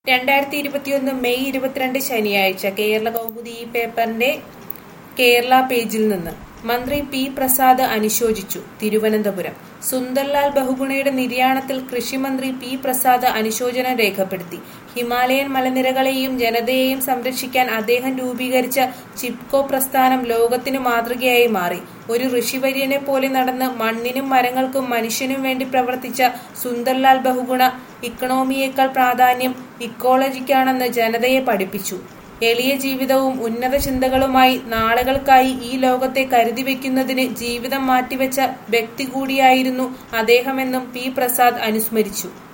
രണ്ടായിരത്തി ഇരുപത്തിയൊന്ന് മെയ് ഇരുപത്തിരണ്ട് ശനിയാഴ്ച കേരള കൗമുദി ഈ പേപ്പറിന്റെ കേരള പേജിൽ നിന്ന് മന്ത്രി പി പ്രസാദ് അനുശോചിച്ചു തിരുവനന്തപുരം സുന്ദർലാൽ ബഹുഗുണയുടെ നിര്യാണത്തിൽ കൃഷിമന്ത്രി പി പ്രസാദ് അനുശോചനം രേഖപ്പെടുത്തി ഹിമാലയൻ മലനിരകളെയും ജനതയെയും സംരക്ഷിക്കാൻ അദ്ദേഹം രൂപീകരിച്ച ചിപ്കോ പ്രസ്ഥാനം ലോകത്തിന് മാതൃകയായി മാറി ഒരു ഋഷിവര്യനെ പോലെ നടന്ന് മണ്ണിനും മരങ്ങൾക്കും മനുഷ്യനും വേണ്ടി പ്രവർത്തിച്ച സുന്ദർലാൽ ബഹുഗുണ ഇക്കണോമിയേക്കാൾ പ്രാധാന്യം ഇക്കോളജിക്കാണെന്ന് ജനതയെ പഠിപ്പിച്ചു എളിയ ജീവിതവും ഉന്നത ചിന്തകളുമായി നാളുകൾക്കായി ഈ ലോകത്തെ കരുതി വെക്കുന്നതിന് ജീവിതം മാറ്റിവെച്ച വ്യക്തി കൂടിയായിരുന്നു അദ്ദേഹമെന്നും പി പ്രസാദ് അനുസ്മരിച്ചു